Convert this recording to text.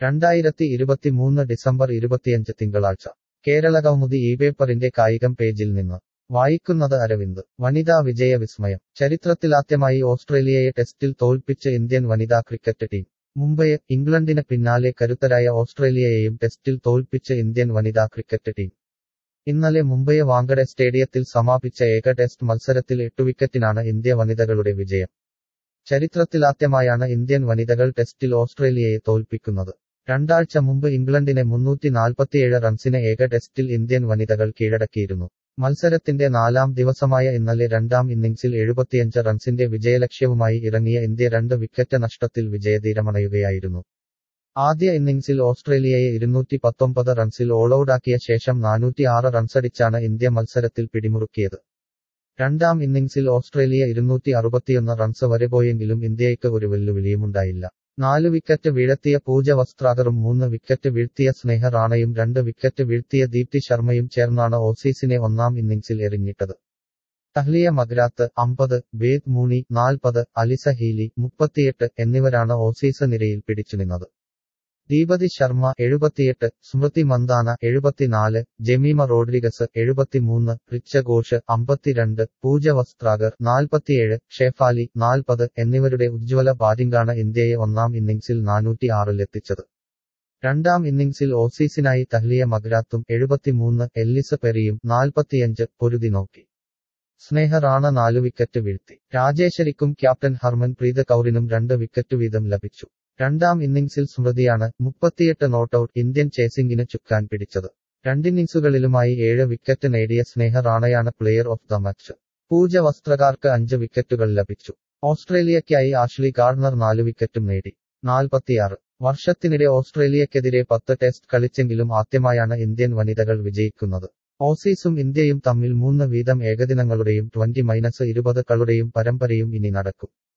രണ്ടായിരത്തി ഇരുപത്തിമൂന്ന് ഡിസംബർ ഇരുപത്തിയഞ്ച് തിങ്കളാഴ്ച കേരള കൗമുദി ഈ പേപ്പറിന്റെ കായികം പേജിൽ നിന്ന് വായിക്കുന്നത് അരവിന്ദ് വനിതാ വിജയ വിസ്മയം ചരിത്രത്തിലാദ്യമായി ഓസ്ട്രേലിയയെ ടെസ്റ്റിൽ തോൽപ്പിച്ച് ഇന്ത്യൻ വനിതാ ക്രിക്കറ്റ് ടീം മുംബൈ ഇംഗ്ലണ്ടിന് പിന്നാലെ കരുത്തരായ ഓസ്ട്രേലിയയെയും ടെസ്റ്റിൽ തോൽപ്പിച്ച് ഇന്ത്യൻ വനിതാ ക്രിക്കറ്റ് ടീം ഇന്നലെ മുംബൈ വാങ്കഡെ സ്റ്റേഡിയത്തിൽ സമാപിച്ച ഏക ടെസ്റ്റ് മത്സരത്തിൽ എട്ടു വിക്കറ്റിനാണ് ഇന്ത്യ വനിതകളുടെ വിജയം ചരിത്രത്തിലാദ്യമായാണ് ഇന്ത്യൻ വനിതകൾ ടെസ്റ്റിൽ ഓസ്ട്രേലിയയെ തോൽപ്പിക്കുന്നത് രണ്ടാഴ്ച മുമ്പ് ഇംഗ്ലണ്ടിനെ മുന്നൂറ്റി നാൽപ്പത്തിയേഴ് റൺസിന് ഏക ടെസ്റ്റിൽ ഇന്ത്യൻ വനിതകൾ കീഴടക്കിയിരുന്നു മത്സരത്തിന്റെ നാലാം ദിവസമായ ഇന്നലെ രണ്ടാം ഇന്നിംഗ്സിൽ എഴുപത്തിയഞ്ച് റൺസിന്റെ വിജയലക്ഷ്യവുമായി ഇറങ്ങിയ ഇന്ത്യ രണ്ട് വിക്കറ്റ് നഷ്ടത്തിൽ വിജയതീരമണയുകയായിരുന്നു ആദ്യ ഇന്നിംഗ്സിൽ ഓസ്ട്രേലിയയെ ഇരുന്നൂറ്റി പത്തൊമ്പത് റൺസിൽ ഓളൌട്ടാക്കിയ ശേഷം നാനൂറ്റി ആറ് റൺസടിച്ചാണ് ഇന്ത്യ മത്സരത്തിൽ പിടിമുറുക്കിയത് രണ്ടാം ഇന്നിംഗ്സിൽ ഓസ്ട്രേലിയ ഇരുന്നൂറ്റി അറുപത്തിയൊന്ന് റൺസ് വരെ പോയെങ്കിലും ഇന്ത്യയ്ക്ക് ഒരു വെല്ലുവിളിയുമുണ്ടായില്ല നാല് വിക്കറ്റ് വീഴ്ത്തിയ പൂജ വസ്ത്രാകറും മൂന്ന് വിക്കറ്റ് വീഴ്ത്തിയ സ്നേഹ റാണയും രണ്ട് വിക്കറ്റ് വീഴ്ത്തിയ ദീപ്തി ശർമ്മയും ചേർന്നാണ് ഓസീസിനെ ഒന്നാം ഇന്നിംഗ്സിൽ എറിഞ്ഞിട്ടത് തഹ്ലിയ മഗ്രാത്ത് അമ്പത് ബേദ് മൂണി നാൽപ്പത് അലിസ ഹീലി മുപ്പത്തിയെട്ട് എന്നിവരാണ് ഓസീസ് നിരയിൽ പിടിച്ചുനിന്നത് ദീപതി ശർമ്മ എഴുപത്തിയെട്ട് സ്മൃതി മന്ദാന എഴുപത്തിനാല് ജമീമ റോഡ്രിഗസ് എഴുപത്തിമൂന്ന് റിച്ച ഘോഷ് അമ്പത്തിരണ്ട് പൂജ വസ്ത്രാഗർ നാൽപ്പത്തിയേഴ് ഷെഫാലി നാൽപ്പത് എന്നിവരുടെ ഉജ്ജ്വല ബാറ്റിംഗാണ് ഇന്ത്യയെ ഒന്നാം ഇന്നിംഗ്സിൽ നാനൂറ്റി ആറിലെത്തിച്ചത് രണ്ടാം ഇന്നിംഗ്സിൽ ഓസീസിനായി തഹ്ലിയ മഗ്രാത്തും എഴുപത്തിമൂന്ന് എല്ലിസ് പെറിയും നാൽപ്പത്തിയഞ്ച് പൊരുതി നോക്കി സ്നേഹ റാണ നാലു വിക്കറ്റ് വീഴ്ത്തി രാജേശ്വരിക്കും ക്യാപ്റ്റൻ ഹർമൻ പ്രീത് കൌറിനും രണ്ട് വിക്കറ്റ് വീതം ലഭിച്ചു രണ്ടാം ഇന്നിംഗ്സിൽ സ്മൃതിയാണ് മുപ്പത്തിയെട്ട് നോട്ടൌട്ട് ഇന്ത്യൻ ചേസിംഗിന് ചുക്കാൻ പിടിച്ചത് രണ്ടിന്നിംഗ്സുകളിലുമായി ഏഴ് വിക്കറ്റ് നേടിയ സ്നേഹ റാണയാണ് player of the match Pooja വസ്ത്രകാർക്ക് അഞ്ച് വിക്കറ്റുകൾ ലഭിച്ചു ഓസ്ട്രേലിയയ്ക്കായി ആഷ്ലി ഗാർഡനർ നാല് വിക്കറ്റും നേടി നാൽപ്പത്തിയാറ് വർഷത്തിനിടെ ഓസ്ട്രേലിയക്കെതിരെ പത്ത് ടെസ്റ്റ് കളിച്ചെങ്കിലും ആദ്യമായാണ് ഇന്ത്യൻ വനിതകൾ വിജയിക്കുന്നത് ഓസീസും ഇന്ത്യയും തമ്മിൽ മൂന്ന് വീതം ഏകദിനങ്ങളുടെയും ട്വന്റി മൈനസ് ഇരുപത് കളുടെയും പരമ്പരയും ഇനി നടക്കും